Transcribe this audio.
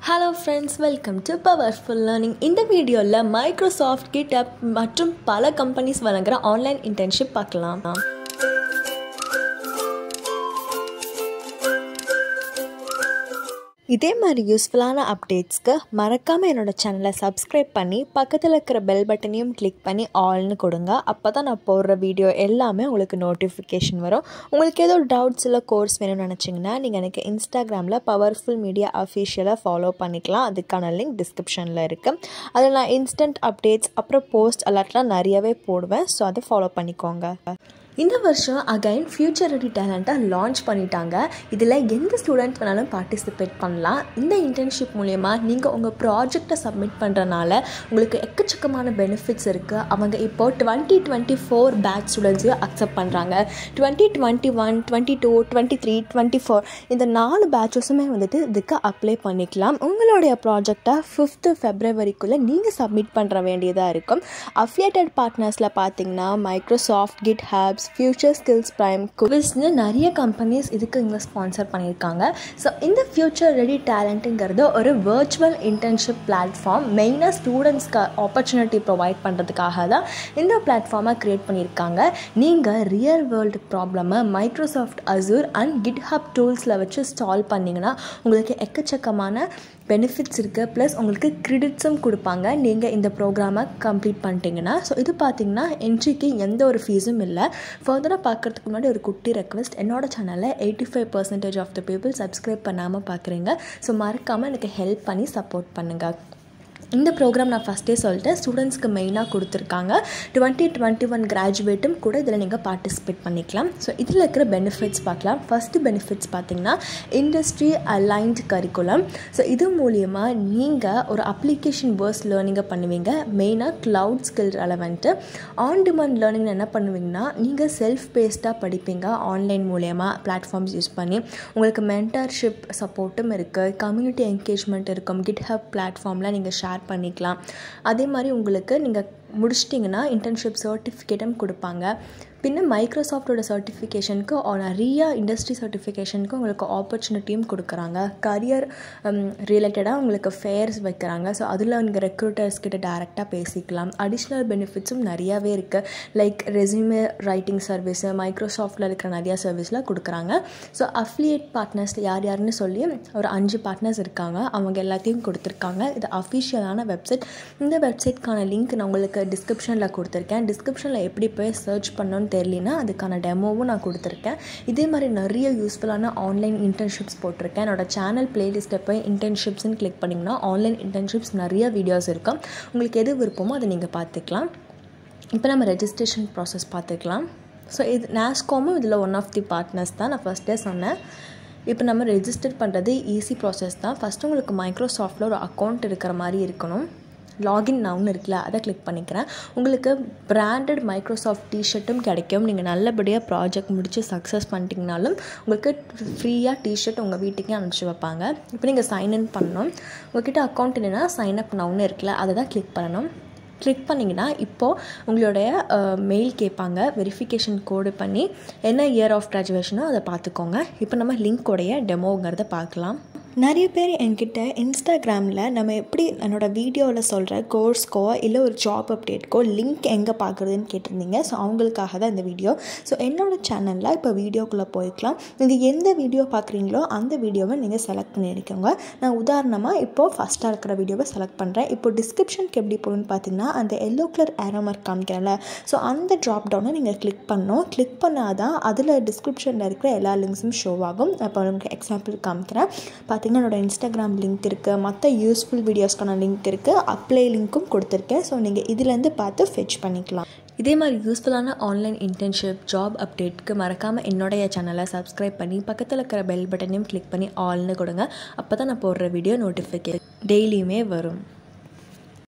hello friends welcome to powerful learning இந்த வீடியோவில் Microsoft கிட்டப் மற்றும் பல கம்பெனிஸ் வழங்குகிற ஆன்லைன் இன்டர்ன்ஷிப் பார்க்கலாம் இதே மாதிரி யூஸ்ஃபுல்லான அப்டேட்ஸ்க்கு மறக்காமல் என்னோட சேனலை சப்ஸ்கிரைப் பண்ணி பக்கத்தில் இருக்கிற பெல் பட்டனையும் கிளிக் பண்ணி ஆல்னு கொடுங்க அப்போ தான் நான் போடுற வீடியோ எல்லாமே உங்களுக்கு நோட்டிஃபிகேஷன் வரும் உங்களுக்கு ஏதோ டவுட்ஸ் இல்லை கோர்ஸ் வேணும்னு நினச்சிங்கன்னா நீங்கள் எனக்கு இன்ஸ்டாகிராமில் பவர்ஃபுல் மீடியா அஃபீஷியலாக ஃபாலோ பண்ணிக்கலாம் அதுக்கான லிங்க் டிஸ்கிரிப்ஷனில் இருக்குது அதில் நான் இன்ஸ்டன்ட் அப்டேட்ஸ் அப்புறம் போஸ்ட் அலர்ட்லாம் நிறையவே போடுவேன் ஸோ அதை ஃபாலோ பண்ணிக்கோங்க இந்த வருஷம் அகைன் ஃபியூச்சர் ரெடி டேலண்ட்டாக லான்ச் பண்ணிட்டாங்க இதில் எந்த ஸ்டூடெண்ட் வேணாலும் பார்ட்டிசிபேட் பண்ணலாம் இந்த இன்டர்ன்ஷிப் மூலயமா நீங்கள் உங்கள் ப்ராஜெக்டை சப்மிட் பண்ணுறனால உங்களுக்கு எக்கச்சக்கமான பெனிஃபிட்ஸ் இருக்குது அவங்க இப்போ டுவெண்ட்டி டுவெண்ட்டி ஃபோர் பேட்ச் ஸ்டூடெண்ட்ஸையும் அக்செப்ட் பண்ணுறாங்க twenty twenty one twenty two twenty three twenty four இந்த நாலு பேட்சஸுமே வந்துட்டு இதுக்கு அப்ளை பண்ணிக்கலாம் உங்களுடைய ப்ராஜெக்டை ஃபிஃப்த்து ஃபெப்ரவரிக்குள்ளே நீங்கள் சப்மிட் பண்ணுற வேண்டியதாக இருக்கும் அஃபிலியேட்டட் பார்ட்னர்ஸில் பார்த்தீங்கன்னா Microsoft GitHub future skills prime குவிஸ்னு நிறைய கம்பெனிஸ் இதுக்கு இங்கே ஸ்பான்சர் பண்ணியிருக்காங்க ஸோ இந்த ஃபியூச்சர் ரெடி டேலண்ட்டுங்கிறது ஒரு வர்ச்சுவல் இன்டர்ன்ஷிப் பிளாட்ஃபார்ம் மெயினாக ஸ்டூடெண்ட்ஸ்க்கு ஆப்பர்ச்சுனிட்டி ப்ரொவைட் பண்ணுறதுக்காக தான் இந்த பிளாட்ஃபார்மை க்ரியேட் பண்ணியிருக்காங்க நீங்கள் ரியல் வேர்ல்டு ப்ராப்ளமை மைக்ரோசாஃப்ட் அசூர் அண்ட் கிட்ஹப் டூல்ஸில் வச்சு சால்வ் பண்ணிங்கன்னா உங்களுக்கு எக்கச்சக்கமான பெனிஃபிட்ஸ் இருக்குது ப்ளஸ் உங்களுக்கு கிரெடிட்ஸும் கொடுப்பாங்க நீங்கள் இந்த ப்ரோக்ராமை கம்ப்ளீட் பண்ணிட்டீங்கன்னா ஸோ இது பார்த்தீங்கன்னா என்ட்ரிக்கு எந்த ஒரு ஃபீஸும் இல்லை ஃபர்தராக பார்க்குறதுக்கு முன்னாடி ஒரு குட்டி ரெக்வஸ்ட் என்னோட சேனலில் eighty five percentage of the people subscribe பண்ணாமல் பார்க்குறீங்க ஸோ மறக்காமல் எனக்கு ஹெல்ப் பண்ணி சப்போர்ட் பண்ணுங்கள் இந்த ப்ரோக்ராம் நான் ஃபஸ்ட்டே சொல்லிட்டேன் ஸ்டூடெண்ட்ஸ்க்கு மெயினாக கொடுத்துருக்காங்க டுவெண்ட்டி டுவெண்ட்டி ஒன் கிராஜுவேட்டும் கூட இதில் நீங்கள் பார்ட்டிசிபேட் பண்ணிக்கலாம் ஸோ இதில் இருக்கிற பெனிஃபிட்ஸ் பார்க்கலாம் ஃபஸ்ட்டு பெனிஃபிட்ஸ் பார்த்திங்கன்னா இண்டஸ்ட்ரி அலைன்ட் கரிக்குலம் ஸோ இது மூலியமாக நீங்கள் ஒரு அப்ளிகேஷன் வேர்ஸ் லேர்னிங்கை பண்ணுவீங்க மெயினாக cloud skill relevant on demand learning என்ன பண்ணுவீங்கன்னா நீங்கள் செல்ஃப் பேஸ்டாக படிப்பீங்க ஆன்லைன் மூலியமாக பிளாட்ஃபார்ம்ஸ் யூஸ் பண்ணி உங்களுக்கு மென்டர்ஷிப் சப்போர்ட்டும் இருக்குது கம்யூனிட்டி என்கேஜ்மெண்ட் இருக்கும் கிட்ஹப் பிளாட்ஃபார்மில் நீங்கள் ஷேர் ஷேர் பண்ணிக்கலாம் அதே மாதிரி உங்களுக்கு நீங்கள் முடிச்சிட்டிங்கன்னா இன்டர்ன்ஷிப் சர்டிஃபிகேட்டும் கொடுப்பாங்க பின்ன மைக்ரோசாஃப்டோட சர்டிஃபிகேஷனுக்கு நிறைய இண்டஸ்ட்ரி சர்டிஃபிகேஷனுக்கு உங்களுக்கு ஆப்பர்ச்சுனிட்டியும் கொடுக்குறாங்க கரியர் ரிலேட்டடாக உங்களுக்கு ஃபேர்ஸ் வைக்கிறாங்க ஸோ அதில் நீங்கள் ரெக்ரூட்டர்ஸ் கிட்ட டேரெக்டாக பேசிக்கலாம் அடிஷ்னல் பெனிஃபிட்ஸும் நிறையாவே இருக்குது லைக் ரெசியூமே ரைட்டிங் சர்வீஸு மைக்ரோசாஃப்டில் இருக்கிற நிறையா சர்வீஸ்லாம் கொடுக்குறாங்க ஸோ அஃபிலியேட் பார்ட்னர்ஸ் யார் யாருன்னு சொல்லி ஒரு அஞ்சு பார்ட்னர்ஸ் இருக்காங்க அவங்க எல்லாத்தையும் கொடுத்துருக்காங்க இது அஃபிஷியலான வெப்சைட் இந்த வெப்சைட்கான லிங்க் நான் உங்களுக்கு டிஸ்கிரிப்ஷனில் கொடுத்துருக்கேன் டிஸ்கிரிப்ஷனில் எப்படி போய் சர்ச் பண்ணணும்னு தெரியலனா அதுக்கான டெமோவும் நான் கொடுத்துருக்கேன் இதே மாதிரி நிறைய யூஸ்ஃபுல்லான ஆன்லைன் இன்டர்ன்ஷிப்ஸ் போட்டிருக்கேன் என்னோட சேனல் பிளேலிஸ்ட்டை போய் இன்டர்ன்ஷிப்ஸ்னு கிளிக் பண்ணிங்கன்னா ஆன்லைன் இன்டர்ன்ஷிப்ஸ் நிறைய வீடியோஸ் இருக்கும் உங்களுக்கு எது விருப்பமோ அதை நீங்கள் பார்த்துக்கலாம் இப்போ நம்ம ரெஜிஸ்ட்ரேஷன் ப்ராசஸ் பார்த்துக்கலாம் ஸோ இது நாஸ்காமும் இதில் ஒன் ஆஃப் தி பார்ட்னர்ஸ் தான் நான் ஃபஸ்ட்டே சொன்னேன் இப்போ நம்ம ரெஜிஸ்டர் பண்ணுறது ஈஸி ப்ராசஸ் தான் ஃபஸ்ட்டு உங்களுக்கு மைக்ரோசாஃப்டில் ஒரு அக்கௌண்ட் இருக்கிற மாதிரி இருக்கணும் லாகின் நவுன்னு இருக்குல்ல அதை கிளிக் பண்ணிக்கிறேன் உங்களுக்கு பிராண்டட் மைக்ரோசாஃப்ட் டிஷர்ட்டும் கிடைக்கும் நீங்கள் நல்லபடியாக ப்ராஜெக்ட் முடித்து சக்ஸஸ் பண்ணிட்டீங்கனாலும் உங்களுக்கு ஃப்ரீயாக டிஷர்ட் உங்கள் வீட்டுக்கே அனுப்பிச்சி வைப்பாங்க இப்போ நீங்கள் சைன்இன் பண்ணணும் உங்கள்கிட்ட அக்கௌண்ட் இல்லைன்னா சைன் அப் நவுன்னு இருக்குல்ல அதை தான் கிளிக் பண்ணணும் கிளிக் பண்ணிங்கன்னா இப்போது உங்களுடைய மெயில் கேட்பாங்க வெரிஃபிகேஷன் கோடு பண்ணி என்ன இயர் ஆஃப் கிராஜுவேஷனோ அதை பார்த்துக்கோங்க இப்போ நம்ம லிங்க்கோடைய டெமோங்கிறத பார்க்கலாம் நிறைய பேர் என்கிட்ட இன்ஸ்டாகிராமில் நம்ம எப்படி என்னோடய வீடியோவில் சொல்கிற கோர்ஸ்க்கோ இல்லை ஒரு ஜாப் அப்டேட்க்கோ லிங்க் எங்கே பார்க்குறதுன்னு கேட்டிருந்தீங்க ஸோ அவங்களுக்காக தான் இந்த வீடியோ ஸோ என்னோடய சேனலில் இப்போ வீடியோக்குள்ளே போய்க்கலாம் நீங்கள் எந்த வீடியோ பார்க்குறீங்களோ அந்த வீடியோவை நீங்கள் செலக்ட் பண்ணியிருக்கோங்க நான் உதாரணமாக இப்போது ஃபஸ்ட்டாக இருக்கிற வீடியோவை செலக்ட் பண்ணுறேன் இப்போ டிஸ்கிரிப்ஷனுக்கு எப்படி போகணுன்னு பார்த்தீங்கன்னா அந்த எல்லோ கலர் ஏரோ மார்க் காமிக்கிறேன்ல ஸோ அந்த ட்ராப் டவுனை நீங்கள் கிளிக் பண்ணணும் கிளிக் பண்ணால் தான் அதில் டிஸ்கிரிப்ஷனில் இருக்கிற எல்லா லிங்க்ஸும் ஷோ ஆகும் இப்போ உங்களுக்கு எக்ஸாம்பிள் காமிக்கிறேன் பார்த்திங்கன்னா என்னோடய இன்ஸ்டாகிராம் லிங்க் இருக்குது மற்ற யூஸ்ஃபுல் வீடியோஸ்க்கான லிங்க் இருக்குது அப்ளை லிங்க்கும் கொடுத்துருக்கேன் ஸோ நீங்கள் இதுலேருந்து பார்த்து ஃபெச் பண்ணிக்கலாம் இதே மாதிரி யூஸ்ஃபுல்லான ஆன்லைன் இன்டர்ன்ஷிப் ஜாப் அப்டேட்க்கு மறக்காமல் என்னோடைய சேனலை சப்ஸ்கிரைப் பண்ணி பக்கத்தில் இருக்கிற பெல் பட்டனையும் கிளிக் பண்ணி ஆல்னு கொடுங்க அப்போ தான் நான் போடுற வீடியோ நோட்டிஃபிகேஷன் டெய்லியுமே வரும்